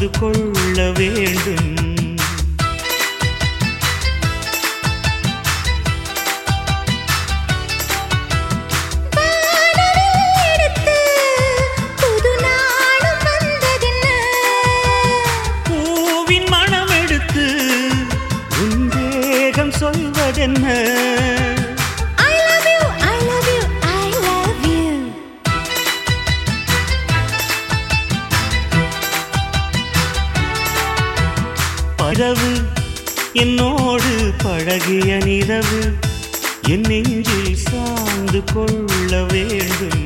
சார்ந்து கொள்ள வேண்டும் வானவில் எடுத்து புது நாளும் வந்ததென்ன பூவின் மனம் எடுத்து உன் தேகம் சொல்வதென்ன I love you, I love you, I love you. பரவு என்னோடு பழகிய நிறவு என் நெஞ்சில் சார்ந்து கொள்ள வேண்டும்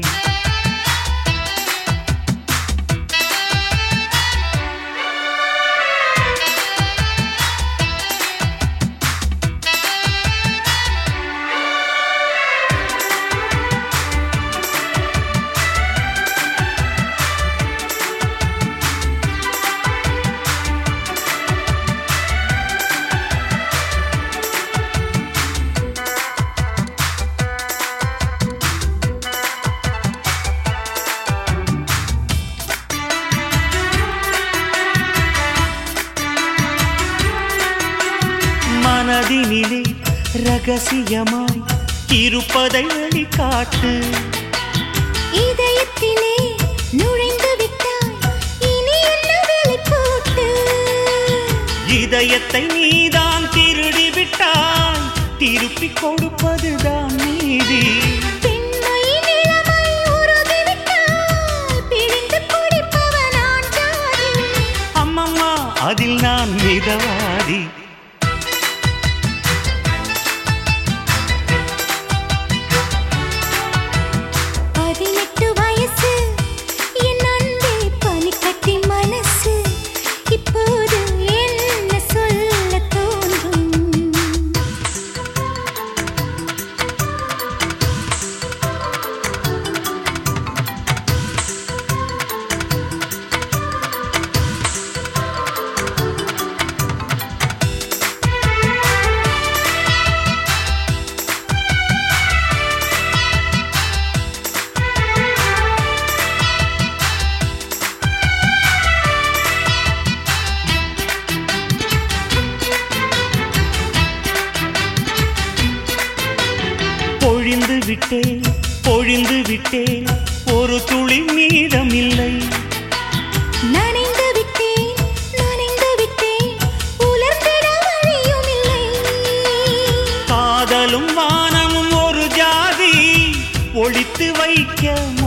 மனதினிலே ரகசியமாய் இருப்பதை வெளிக்காட்டு இதயத்திலே நுழைந்து விட்டாய் இனி என்ன வெளிக்கூட்டு இதயத்தை நீதான் திருடி விட்டாய் திருப்பிக் கொடுப்பதுதான் நீதி பெண்மை நிலைமை உருகிவிட்டால் பிழிந்து குடிப்பவன் ஆண் ஜாதி. அம்மம்மா அதில் நான் மிதவாதி பதினெட்டு வயசு என் அன்பே பனிக்கட்டி மனசு இப்போது என்ன சொல்ல தோன்றும் பொழிந்து விட்டேன் பொழிந்து விட்டேன் ஒரு துளி மீதமில்லை நனைந்து விட்டேன் நனைந்து விட்டேன் உலர்ந்திட வழியும் இல்லை காதலும் வானமும் ஒரு ஜாதி ஒழித்து வைக்க